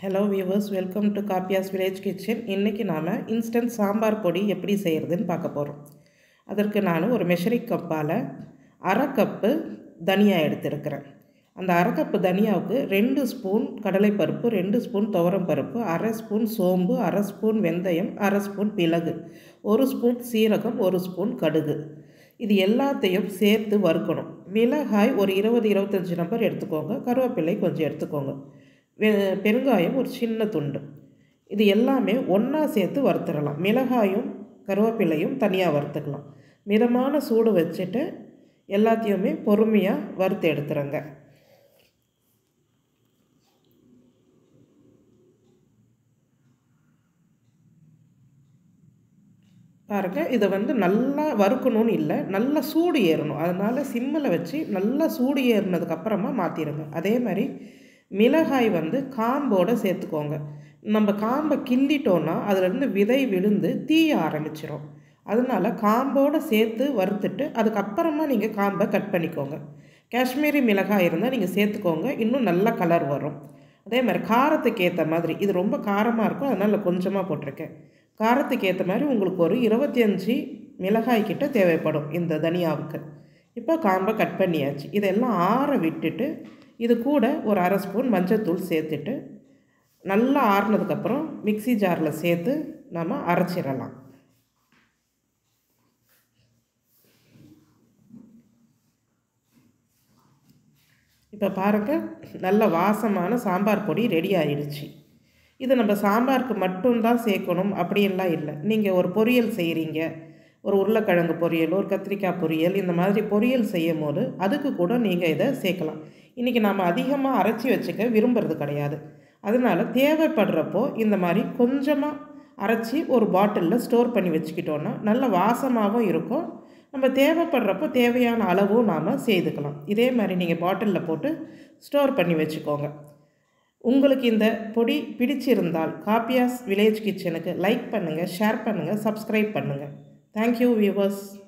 hello viewers welcome to Kappiya's village kitchen இன்றைக்கி நாம் instant sambar பொடி எப்படி செய்கிறதுன்னு பார்க்க போகிறோம் அதற்கு நான் ஒரு மெஷரிங் கப்பால் அரை கப்பு தனியா எடுத்திருக்கிறேன் அந்த அரை கப்பு தனியாவுக்கு ரெண்டு ஸ்பூன் கடலைப்பருப்பு ரெண்டு ஸ்பூன் துவரம் பருப்பு அரை ஸ்பூன் சோம்பு அரை ஸ்பூன் வெந்தயம் அரை ஸ்பூன் மிளகு ஒரு ஸ்பூன் சீரகம் ஒரு ஸ்பூன் கடுகு இது எல்லாத்தையும் சேர்த்து வறுக்கணும் மிளகாய் ஒரு இருபது இருபத்தஞ்சி நம்பர் எடுத்துக்கோங்க கருவேப்பிலை கொஞ்சம் எடுத்துக்கோங்க வெ- பெருங்காயம் ஒரு சின்ன துண்டு இது எல்லாமே ஒன்றா சேர்த்து வறுத்துடலாம் மிளகாயும் கருவேப்பிலையும் தனியாக வறுத்துக்கலாம் மிதமான சூடு வச்சுட்டு எல்லாத்தையுமே பொறுமையாக வறுத்து எடுத்துருங்க பாருங்கள் இதை வந்து நல்லா வறுக்கணும்னு இல்லை நல்லா சூடு ஏறணும் அதனால் சிம்மில் வச்சு நல்லா சூடு ஏறினதுக்கப்புறமா மாற்றிடுங்க அதே மாதிரி மிளகாய் வந்து காம்போடு சேர்த்துக்கோங்க நம்ம காம்பை கிள்ளிட்டோன்னா அதுலேருந்து விதை விழுந்து தீய ஆரம்பிச்சிரும் அதனால காம்போடு சேர்த்து வறுத்துட்டு அதுக்கப்புறமா நீங்கள் காம்பை கட் பண்ணிக்கோங்க காஷ்மீரி மிளகாய் இருந்தால் நீங்கள் சேர்த்துக்கோங்க இன்னும் நல்ல கலர் வரும் அதே மாதிரி காரத்துக்கு ஏற்ற மாதிரி இது ரொம்ப காரமாக இருக்கும் அதனால் கொஞ்சமாக போட்டிருக்கேன் காரத்துக்கு ஏற்ற மாதிரி உங்களுக்கு ஒரு இருபத்தி அஞ்சு மிளகாய் கிட்ட தேவைப்படும் இந்த தனியாவுக்கு இப்போ காம்பை கட் பண்ணியாச்சு இதெல்லாம் ஆற விட்டுட்டு இது கூட ஒரு அரை ஸ்பூன் மஞ்சத்தூள் சேர்த்துட்டு நல்லா ஆறுனதுக்கப்புறம் மிக்ஸி ஜாரில் சேர்த்து நம்ம அரைச்சிடலாம் இப்போ பாருங்கள் நல்ல வாசமான சாம்பார் பொடி ரெடி ஆயிடுச்சு இது நம்ம சாம்பாருக்கு மட்டும்தான் சேர்க்கணும் அப்படின்லாம் இல்லை நீங்கள் ஒரு பொரியல் செய்கிறீங்க ஒரு உருளைக்கிழங்கு பொரியல் ஒரு கத்திரிக்காய் பொரியல் இந்த மாதிரி பொரியல் செய்யும் போது அதுக்கு கூட நீங்கள் இதை சேர்க்கலாம் இன்றைக்கி நாம் அதிகமாக அரைச்சி வச்சுக்க விரும்புறது கிடையாது அதனால் தேவைப்படுறப்போ இந்த மாதிரி கொஞ்சமாக அரைச்சி ஒரு பாட்டிலில் ஸ்டோர் பண்ணி வச்சுக்கிட்டோன்னா நல்ல வாசமாகவும் இருக்கும் நம்ம தேவைப்படுறப்போ தேவையான அளவும் நாம் செய்துக்கலாம் இதே மாதிரி நீங்கள் பாட்டிலில் போட்டு ஸ்டோர் பண்ணி வச்சுக்கோங்க உங்களுக்கு இந்த பொடி பிடிச்சிருந்தால் காப்பியாஸ் வில்லேஜ் கிச்சனுக்கு லைக் பண்ணுங்கள் ஷேர் பண்ணுங்கள் சப்ஸ்கிரைப் பண்ணுங்கள் தேங்க்யூ வியூவர்ஸ்